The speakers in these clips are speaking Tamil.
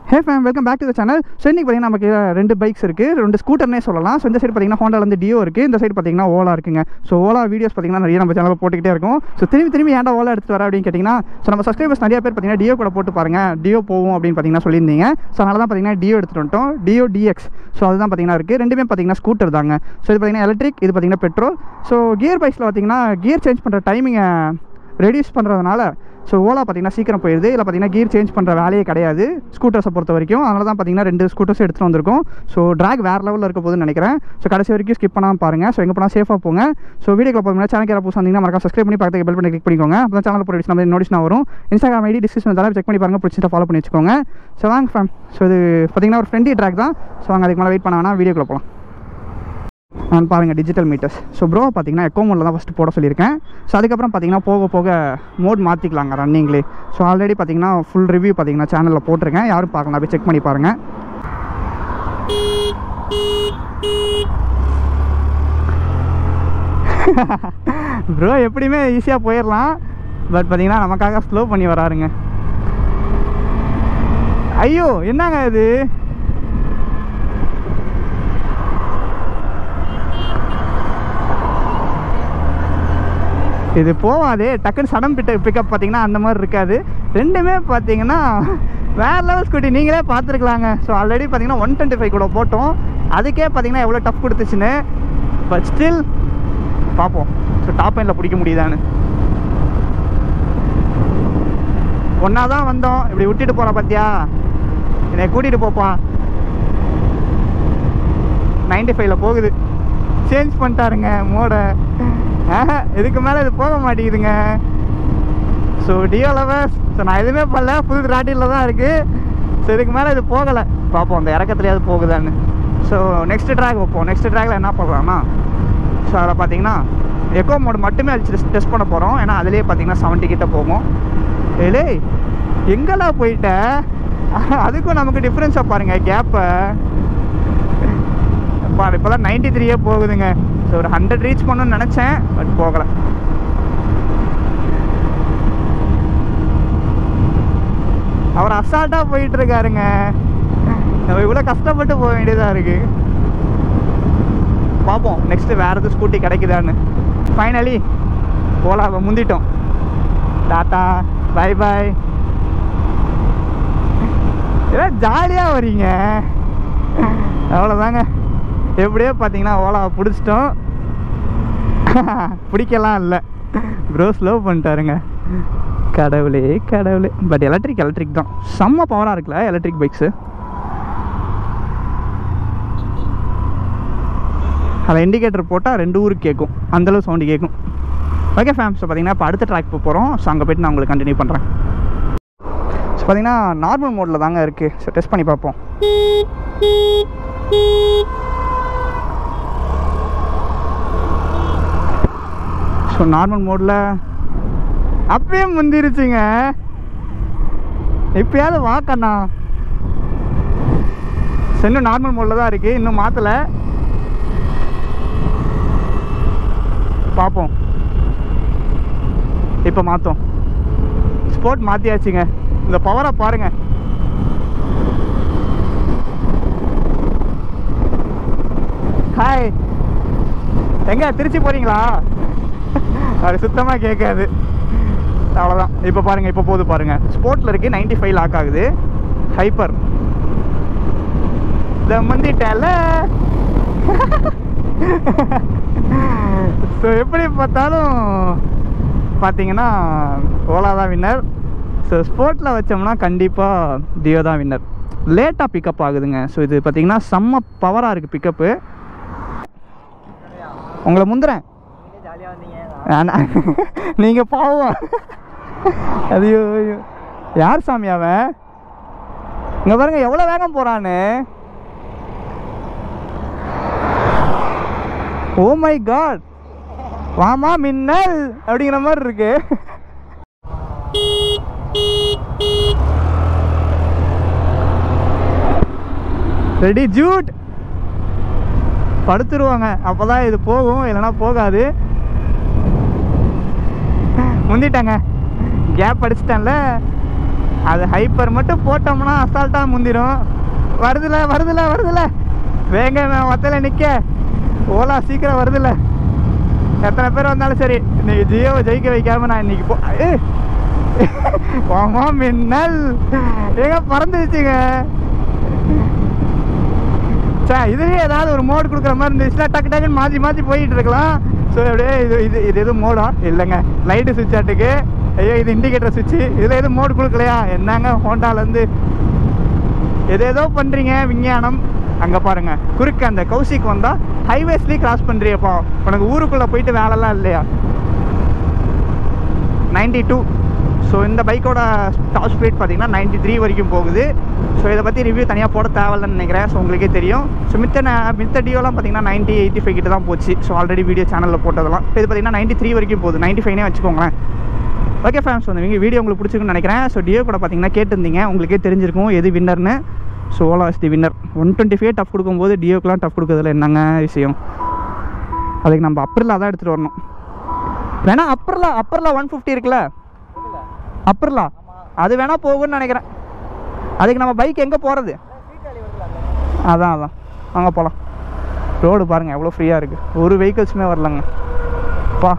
Hey fam welcome back to the channel so இன்றைக்கி பார்த்தீங்கன்னா நமக்கு ரெண்டு பைக்ஸ் இருக்குது ரெண்டு ஸ்கூட்டர்னே சொல்லலாம் ஸோ இந்த சைடு பார்த்தீங்கன்னா ஹோண்டால வந்து டியோ இருக்குது இந்த சைடு பார்த்தீங்கன்னா ஓலா இருக்குங்க ஸோ ஓலா வீடியோஸ் பார்த்தீங்கன்னா நிறைய நம்ம சேனலில் போட்டுக்கிட்டே இருக்கும் ஸோ திரும்பி திரும்பி ஏன்டா ஓலா எடுத்துட்டு வர அப்படின்னு கேட்டிங்கன்னா ஸோ நம்ம சப்ஸ்கிரைபர்ஸ் நிறைய பேர் பார்த்தீங்கன்னா டியோ கூட போட்டு பாருங்க டியோ போவோம் அப்படின்னு பார்த்தீங்கன்னா சொல்லியிருந்தீங்க ஸோ அதனால தான் பார்த்தீங்கன்னா டியோ எடுத்துகிட்டு வந்துட்டோம் டியோ டிஎக்ஸ் ஸோ அதுதான் பார்த்தீங்கன்னா இருக்குது ரெண்டுமே பார்த்தீங்கன்னா ஸ்கூட்டர் தாங்க ஸோ இது பார்த்தீங்கன்னா எலக்ட்ரிக் இது பார்த்தீங்கன்னா பெட்ரோல் ஸோ கியர் பைக்ஸில் பார்த்தீங்கன்னா கியர் சேஞ்ச் பண்ணுற டைமிங்கை ரெடியூஸ் பண்ணுறதுனால ஸோ ஓலா பார்த்தீங்கன்னா சீக்கிரம் போயிடுது இதில் பார்த்தீங்கன்னா கீர் சேஞ்ச் பண்ணுற வேலையே கிடையாது ஸ்கூட்டர்ஸை பொறுத்த வரைக்கும் அதனால தான் பார்த்தீங்கன்னா ரெண்டு ஸ்கூட்டர்ஸ் எடுத்துகிட்டு வந்திருக்கோம் ஸோ ட்ராக் வேறு லெவலில் இருக்க போகுதுன்னு நினைக்கிறேன் ஸோ கடைசி வரைக்கும் ஸ்கிப் பண்ணாமல் பாருங்கள் ஸோ எங்கே போனால் சேஃபாக போங்க ஸோ வீடியோக்கு போகும்போது சேனல் கேர புதுசு வந்தீங்கன்னா மறக்காம சப்ஸ்கிரைப் பண்ணி பக்கத்துக்கு பெல் பண்ணி கிளிக் பண்ணிக்கோங்க அப்போ சேனல் போட்டு நம்ம நோட்டிஸ் வரும் இன்ஸ்டாகிராம் ஐடி டிஸ்கிரிப்ஷன் தர செக் பண்ணி பாருங்கள் பிடிச்சிட்டு ஃபாலோ பண்ணி வச்சுக்கோங்க ஸோ வாங்க ஃபேம் ஸோ இது பார்த்தீங்கன்னா ஒரு ஃப்ரெண்ட்லி ட்ராக் தான் ஸோ வாங்க அதுக்கு மேலே வெயிட் பண்ண வேணாம் வீடியோக்குள்ள போகலாம் நான் பாருங்கள் டிஜிட்டல் மீட்டர்ஸ் ஸோ ப்ரோ பார்த்தீங்கன்னா எக்கோ மோடில் தான் ஃபஸ்ட்டு போட சொல்லியிருக்கேன் ஸோ அதுக்கப்புறம் பார்த்தீங்கன்னா போக போக மோட் மாற்றிக்கலாங்க ரன்னிங்லேயே ஸோ ஆல்ரெடி பார்த்தீங்கன்னா ஃபுல் ரிவ்யூ பார்த்தீங்கன்னா சேனலில் போட்டிருக்கேன் யாரும் பார்க்கலாம் போய் செக் பண்ணி பாருங்கள் ப்ரோ எப்படியுமே ஈஸியாக போயிடலாம் பட் பார்த்தீங்கன்னா நமக்காக ஸ்லோ பண்ணி வராருங்க ஐயோ என்னங்க இது இது போவாது டக்குன்னு சடம் பிட்ட பிக்கப் பார்த்தீங்கன்னா அந்த மாதிரி இருக்காது ரெண்டுமே பார்த்தீங்கன்னா வேறு லெவல் ஸ்கூட்டி நீங்களே பார்த்துருக்கலாங்க ஸோ ஆல்ரெடி பார்த்தீங்கன்னா ஒன் டுவெண்ட்டி ஃபைவ் கூட போட்டோம் அதுக்கே பார்த்தீங்கன்னா எவ்வளோ டஃப் கொடுத்துச்சுன்னு பட் ஸ்டில் பார்ப்போம் ஸோ டாப் எண்டில் பிடிக்க முடியுதான்னு ஒன்றா தான் வந்தோம் இப்படி விட்டுட்டு போகிற பார்த்தியா என்னை கூட்டிகிட்டு போப்பா நைன்டி ஃபைவ்ல போகுது சேஞ்ச் பண்ணிட்டாருங்க மோடை ஆஹா இதுக்கு மேலே இது போக மாட்டேங்குதுங்க ஸோ டியோ லவர்ஸ் ஸோ நான் எதுவுமே பண்ணல புது ராட்டியில் தான் இருக்குது ஸோ இதுக்கு மேலே இது போகலை பார்ப்போம் அந்த இறக்கத்துலையாவது போகுதான்னு ஸோ நெக்ஸ்ட் ட்ராக் வைப்போம் நெக்ஸ்ட் ட்ராக்ல என்ன பண்ணுறோம்னா ஸோ அதில் பார்த்தீங்கன்னா எக்கோ மோடு மட்டுமே அடிச்சு டெஸ்ட் பண்ண போகிறோம் ஏன்னா அதுலேயே பார்த்தீங்கன்னா செவன்ட்டி கிட்ட போகும் ஏலே எங்கெல்லாம் போயிட்ட அதுக்கும் நமக்கு டிஃப்ரென்ஸாக பாருங்கள் கேப்பை பாரு இப்போதான் நைன்டி த்ரீயே போகுதுங்க ஸோ ஒரு ஹண்ட்ரட் ரீச் பண்ணணும்னு நினச்சேன் பட் போகலை அவர் அசால்ட்டாக போயிட்டு இருக்காருங்க நம்ம இவ்வளோ கஷ்டப்பட்டு போக வேண்டியதாக இருக்கு பார்ப்போம் நெக்ஸ்ட் வேற எதுவும் ஸ்கூட்டி கிடைக்குதான்னு ஃபைனலி ஓலாவை முந்திட்டோம் டாட்டா பை பாய் ஏதாவது ஜாலியாக வரீங்க அவ்வளோதாங்க எப்படியோ பார்த்தீங்கன்னா ஓலாவை பிடிச்சிட்டோம் பிடிக்கலாம் இல்லை ப்ரோ ஸ்லோ பண்ணிட்டாருங்க கடவுளே கடவுளே பட் எலக்ட்ரிக் எலக்ட்ரிக் தான் செம்ம பவராக இருக்குல்ல எலக்ட்ரிக் பைக்ஸு அதில் இண்டிகேட்டர் போட்டால் ரெண்டு ஊருக்கு கேட்கும் அந்தளவு சவுண்டு கேட்கும் ஓகே ஃபேம் ஸோ பார்த்தீங்கன்னா இப்போ அடுத்த ட்ராக் போக போகிறோம் ஸோ அங்கே போய்ட்டு நான் உங்களுக்கு கண்டினியூ பண்ணுறேன் ஸோ பார்த்தீங்கன்னா நார்மல் மோடில் தாங்க இருக்குது ஸோ டெஸ்ட் பண்ணி பார்ப்போம் ஸோ நார்மல் மோடில் அப்பயே முந்திருச்சுங்க இப்பயாவது வாக்கண்ணா இன்னும் நார்மல் மோடில் தான் இருக்குது இன்னும் மாற்றலை பார்ப்போம் இப்போ மாற்றோம் ஸ்போர்ட் மாற்றியாச்சுங்க இந்த பவரை பாருங்க ஹாய் எங்க திருச்சி போறீங்களா அது சுத்தமாக கேட்காது அவ்வளோதான் இப்போ பாருங்க இப்போ போகுது பாருங்க ஸ்போர்ட்ல இருக்கு நைன்டி ஃபைவ் லாக் ஆகுது ஹைப்பர் இந்த முந்திட்டல ஸோ எப்படி பார்த்தாலும் பார்த்தீங்கன்னா ஓலா தான் வின்னர் ஸோ ஸ்போர்ட்டில் வச்சோம்னா கண்டிப்பாக டியோ தான் வின்னர் லேட்டாக பிக்கப் ஆகுதுங்க ஸோ இது பார்த்தீங்கன்னா செம்ம பவராக இருக்குது பிக்கப்பு உங்களை முந்துறேன் நீங்கள் பாவம் ஐயோ ஐயோ யார் சாமி அவன் இங்கே பாருங்க எவ்வளோ வேகம் போகிறான்னு ஓ மை காட் வாமா மின்னல் அப்படிங்கிற மாதிரி இருக்கு ரெடி ஜூட் படுத்துருவாங்க அப்போதான் இது போகும் இல்லைன்னா போகாது முந்திட்டாங்க கேப் அடிச்சிட்டேன்ல அது ஹைப்பர் மட்டும் போட்டோம்னா அசால்ட்டாக முந்திரும் வருதுல வருதுல வருதுல வேங்க ஒத்தையில் நிற்க ஓலா சீக்கிரம் வருதுல எத்தனை பேர் வந்தாலும் சரி இன்னைக்கு ஜியோவை ஜெயிக்க வைக்காம நான் இன்னைக்கு போ ஏய். ஆமா மின்னல் ஏங்க பறந்துருச்சுங்க சார் இதுலேயே ஏதாவது ஒரு மோடு கொடுக்குற மாதிரி இருந்துச்சுன்னா டக்கு டக்குன்னு மாற்றி மாற்றி போயிட்டு இருக்கலாம் ஸோ அப்படியே இது இது இது எதுவும் மோடா இல்லைங்க லைட்டு சுவிட்ச் ஆட்டுக்கு ஐயோ இது இண்டிகேட்டர் சுவிட்சு இதில் எதுவும் மோடு கொடுக்கலையா என்னங்க ஹோண்டாலேருந்து எது ஏதோ பண்ணுறீங்க விஞ்ஞானம் அங்கே பாருங்க குறுக்க அந்த கௌசிக் வந்தால் ஹைவேஸ்லேயே கிராஸ் பண்ணுறியப்பா உனக்கு ஊருக்குள்ளே போயிட்டு வேலைலாம் இல்லையா நைன்டி டூ ஸோ இந்த பைக்கோட டாப் ஸ்பீட் பார்த்தீங்கன்னா நைன்டி த்ரீ வரைக்கும் போகுது ஸோ இதை பற்றி ரிவ்யூ தனியாக போட தேவையில்லைன்னு நினைக்கிறேன் ஸோ உங்களுக்கே தெரியும் ஸோ மித்த ந- மித்த டியோலாம் பார்த்தீங்கன்னா நைன்ட்டி எயிட்டி ஃபைவ் கிட்ட தான் போச்சு ஸோ ஆல்ரெடி வீடியோ சேனலில் போட்டதெல்லாம் இப்போ இது பார்த்தீங்கன்னா நைன்டி த்ரீ வரைக்கும் போகுது நைன்ட்டி ஃபைவ்னே வச்சுக்கோங்களேன் ஓகே ஃபேம்ஸ் வந்து நீங்கள் வீடியோ உங்களுக்கு பிடிச்சிருக்குன்னு நினைக்கிறேன் ஸோ டியோ கூட பார்த்தீங்கன்னா கேட்டிருந்தீங்க உங்களுக்கே தெரிஞ்சிருக்கும் எது வின்னர்னு so Ola is the winner one twenty five tough கொடுக்கும்போது டியோக்கெலாம் டஃப் கொடுக்கறதுல என்னங்க விஷயம் அதுக்கு நம்ம அப்பரில் தான் எடுத்துகிட்டு வரணும் வேணா அப்பரில் அப்பரில் ஒன் ஃபிஃப்டி இருக்குல்ல அப்பர்லா அது வேணா போகும்னு நினைக்கிறேன் அதுக்கு நம்ம பைக் எங்கே போகிறது அதான் அதான் வாங்க போகலாம் ரோடு பாருங்கள் எவ்வளோ ஃப்ரீயாக இருக்குது ஒரு வெஹிக்கிள்ஸுமே வரலங்க பா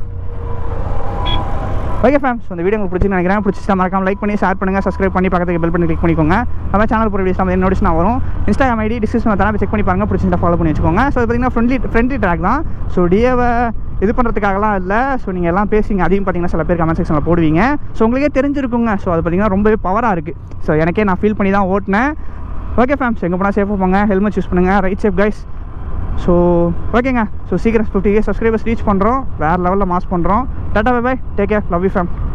ஓகே ஃபேம்ஸ் இந்த வீடியோ உங்களுக்கு பிடிச்சி நினைக்கிறேன் பிடிச்சிச்சா மறக்காம லைக் பண்ணி ஷேர் பண்ணுங்கள் சப்ஸ்கிரைப் பண்ணி பக்கத்துக்கு பெல் பண்ணி கிளிக் பண்ணிக்கோங்க நம்ம சேனல் போகிற வீடியோஸ் நம்ம நோட்டிஸ் நான் வரும் இன்ஸ்டாகிராம் ஐடி டிஸ்கிரிப்ஷன் தரேன் செக் பண்ணி பாருங்கள் பிடிச்சிருந்தா ஃபாலோ பண்ணி வச்சுக்கோங்க ஸோ பார்த்தீங்கன்னா ஃப்ரெண்ட்லி ஃப்ரெண்ட்லி ட்ராக் தான் ஸோ டிஏவை இது பண்ணுறதுக்காகலாம் இல்லை ஸோ நீங்கள் எல்லாம் பேசுங்க அதையும் பார்த்தீங்கன்னா சில பேர் கமெண்ட் செக்ஷனில் போடுவீங்க ஸோ உங்களுக்கே தெரிஞ்சிருக்குங்க ஸோ அது பார்த்தீங்கன்னா ரொம்பவே பவராக இருக்குது ஸோ எனக்கே நான் ஃபீல் பண்ணி தான் ஓட்டினேன் ஓகே ஃபேம்ஸ் எங்கே போனால் சேஃபாக போங்க ஹெல்மெட் யூஸ் பண்ணுங்கள் ரைட் சேஃப் கைஸ் ஸோ ஓகேங்க ஸோ சீக்கிரம் ஃபிஃப்டி கே சப்ஸ்கிரைபர்ஸ் ரீச் பண்ணுறோம் வேறு லெவலில் மாஸ் பண்ணுறோம் tata bye bye take care love you fame